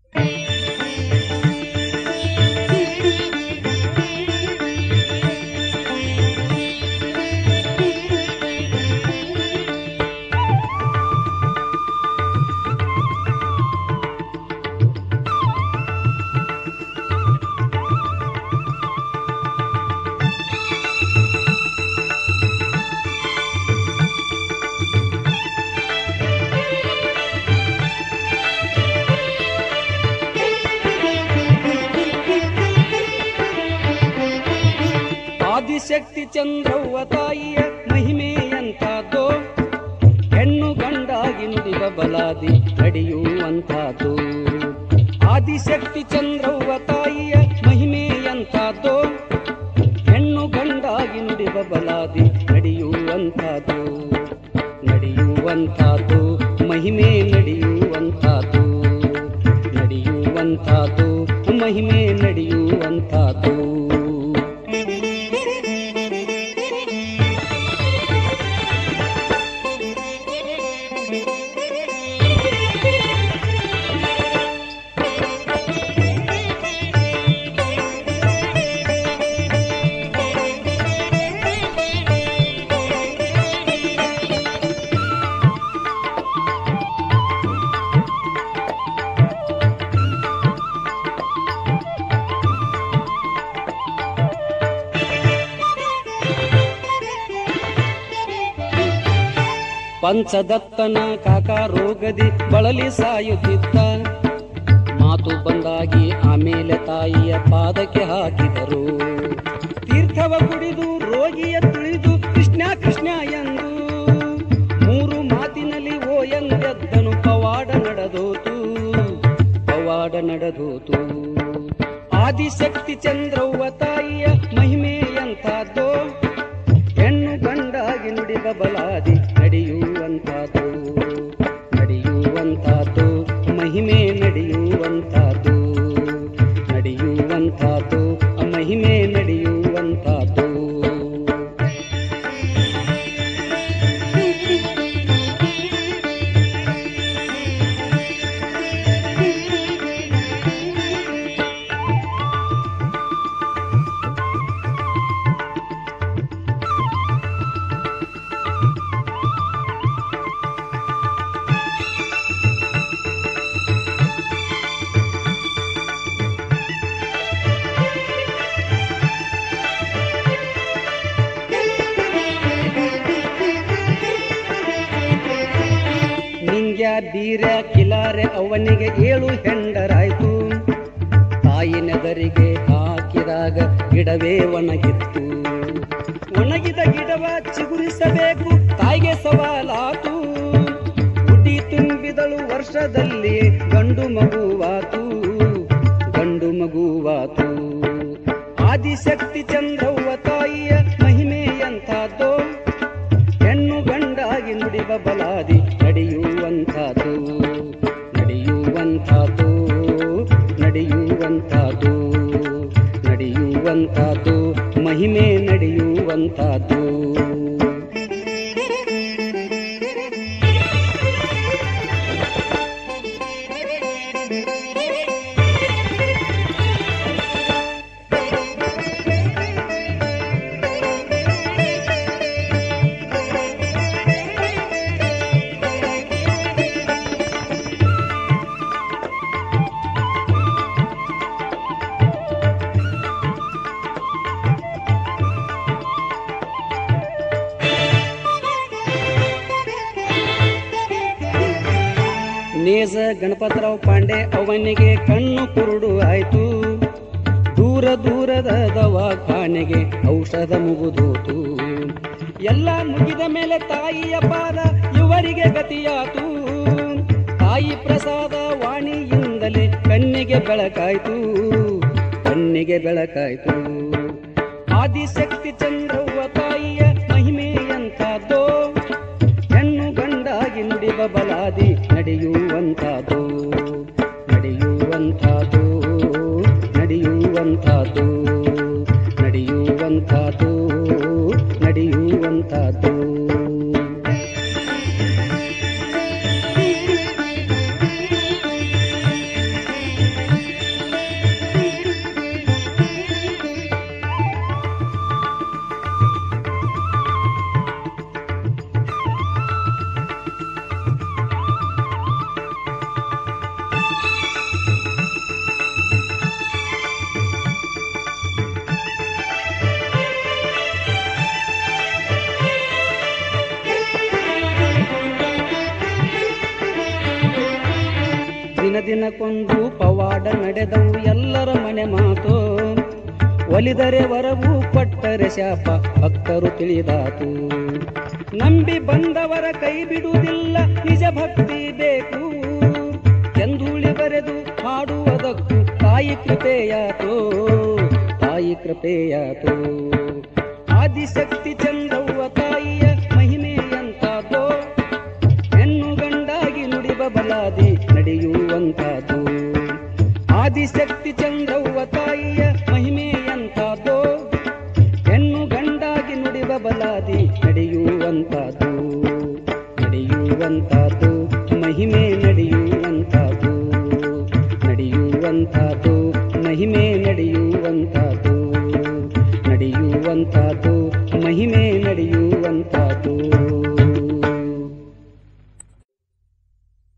ಆದಿಶಕ್ತಿ ಚಂದ್ರವ್ವ ತಾಯಿಯ ಮಹಿಮೆಯಂತಾದೋ ಹೆಣ್ಣು ಗಂಡಾಗಿ ನುಡಿವ ಬಲಾದಿ ನಡೆಯುವಂತಾದೋ ಆದಿಶಕ್ತಿ ಚಂದ್ರವ್ವ ತಾಯಿಯ ಮಹಿಮೆಯಂತಾದೋ ಹೆಣ್ಣು ಗಂಡಾಗಿ ನುಡಿವ ಬಲಾದಿ ನಡೆಯುವಂತಾದೋ ನಡೆಯುವಂತಾದೋ ಮಹಿಮೆ ನಡೆಯುವಂತಾದೋ ನಡೆಯುವಂತಾದೋ ಮಹಿಮೆ ನಡೆಯುವಂತಾದೋ ಪಂಚದತ್ತನ ಕಾಕ ರೋಗದಿ ಬಳಲಿ ಸಾಯುತ್ತಿದ್ದ ಮಾತು ಬಂದಾಗಿ ಆಮೇಲೆ ತಾಯಿಯ ಪಾದಕ್ಕೆ ಹಾಕಿದರು ತೀರ್ಥವ ಕುಡಿದು ರೋಗಿಯ ತುಳಿದು ಕೃಷ್ಣ ಕೃಷ್ಣ ಎಂದು ಮೂರು ಮಾತಿನಲ್ಲಿ ಓ ಎಂದೆದ್ದನು ಪವಾಡ ನಡೆದೋತು ಪವಾಡ ನಡೆದೋತು ಆದಿಶಕ್ತಿ ಚಂದ್ರವ್ವ ತಾಯಿಯ ಮಹಿಮೆಯಂತಾದ್ದೋ ಹೆಣ್ಣು ಗಂಡಾಗಿ ನುಡಿವ ಬಲಾದಿ ನಡೆಯುವಂತಾದು ನಡೆಯುವಂತಾದು ಮಹಿಮೆ ನಡೆಯುವಂತಾದು ನಡೆಯುವಂತಾದು ಮಹಿಮೆ ನಡೆಯುವಂತಾದು ನಿಂಗ್ಯ ಬೀರ ಕಿಲಾರೆ ಅವನಿಗೆ ಏಳು ಹೆಂಡರಾಯ್ತು ತಾಯಿ ನೆದರಿಗೆ ಹಾಕಿದಾಗ ಗಿಡವೇ ಒಣಗಿತ್ತು ಒಣಗಿದ ಗಿಡವ ಚಿಗುರಿಸಬೇಕು ತಾಯಿಗೆ ಸವಾಲಾತು ಹುಡಿ ತುಂಬಿದಳು ವರ್ಷದಲ್ಲಿ ಗಂಡು ಮಗುವಾತು ಗಂಡು ಮಗುವಾತು ಆದಿಶಕ್ತಿ ಚಂದ್ರವ್ವ ತಾಯಿಯ ಮಹಿಮೆಯಂತಾದೋ ಹೆಣ್ಣು ಗಂಡಾಗಿ ನುಡಿವ ಬಲಾದಿ ನಡೆಯುವಂಥದ್ದು ನಡೆಯುವಂಥದ್ದು ನಡೆಯುವಂಥದ್ದು ನಡೆಯುವಂಥದ್ದು ಮಹಿಮೆ ನಡೆಯುವಂಥದ್ದು ನೇಜ ಗಣಪತರಾವ್ ಪಾಂಡೆ ಅವನಿಗೆ ಕಣ್ಣು ಕುರುಡು ಆಯ್ತು ದೂರ ದೂರದ ದವಾಖಾನೆಗೆ ಔಷಧ ಮುಗಿದೋತು ಎಲ್ಲ ಮುಗಿದ ಮೇಲೆ ತಾಯಿಯ ಪಾದ ಇವರಿಗೆ ಗತಿಯಾತು ತಾಯಿ ಪ್ರಸಾದ ವಾಣಿಯಿಂದಲೇ ಕಣ್ಣಿಗೆ ಬೆಳಕಾಯ್ತು ಕಣ್ಣಿಗೆ ಬೆಳಕಾಯ್ತು ಆದಿಶಕ್ತಿ ಚಂದ್ರವ್ವ ತಾಯಿಯ ಮಹಿಮೆಯಂತಾದ್ದೋ ಹೆಣ್ಣು ಗಂಡಾಗಿ ನುಡಿವ ಬಲಾದಿ ನಡೆಯುವಂತಾದು ನಡೆಯುವಂತಾದು ನಡೆಯುವಂತಾದು ನಡೆಯುವಂತಾದು ನಡೆಯುವಂತಾದು ದಿನಕ್ಕೊಂದು ಪವಾಡ ನಡೆದವು ಎಲ್ಲರ ಮನೆ ಮಾತು ಒಲಿದರೆ ವರವು ಕೊಟ್ಟರೆ ಶಾಪ ಭಕ್ತರು ತಿಳಿದಾತು ನಂಬಿ ಬಂದವರ ಕೈ ಬಿಡುವುದಿಲ್ಲ ನಿಜ ಭಕ್ತಿ ಬೇಕು ಎಂದೂಳಿ ಬರೆದು ಹಾಡುವುದಕ್ಕೂ ತಾಯಿ ಕೃಪೆಯಾತು ತಾಯಿ ಕೃಪೆಯಾತು ಆದಿಶಕ್ತಿ ಚಂದವ್ವ ತಾಯಿಯ ಮಹಿಮೆ ಎಂತಾದೋ ಹೆಣ್ಣು ಗಂಡಾಗಿ ನುಡಿಬ ಬಲಾದಿ ನಡೆಯುವಂತಾದು ಆದಿಶಕ್ತಿ ಚಂದ್ರವ್ವ ತಾಯಿಯ ಮಹಿಮೆ ಎಂತಾದೋ ಹೆಣ್ಣು ಗಂಡಾಗಿ ನುಡಿಬ ಬಲಾದಿ ನಡೆಯುವಂತಾದು ನಡೆಯುವಂತಾದು ಮಹಿಮೆ ನಡೆಯುವಂತಾದು ನಡೆಯುವಂತಾದು ಮಹಿಮೆ ನಡೆಯುವಂತಾದು ನಡೆಯುವಂತಾದು ಮಹಿಮೆ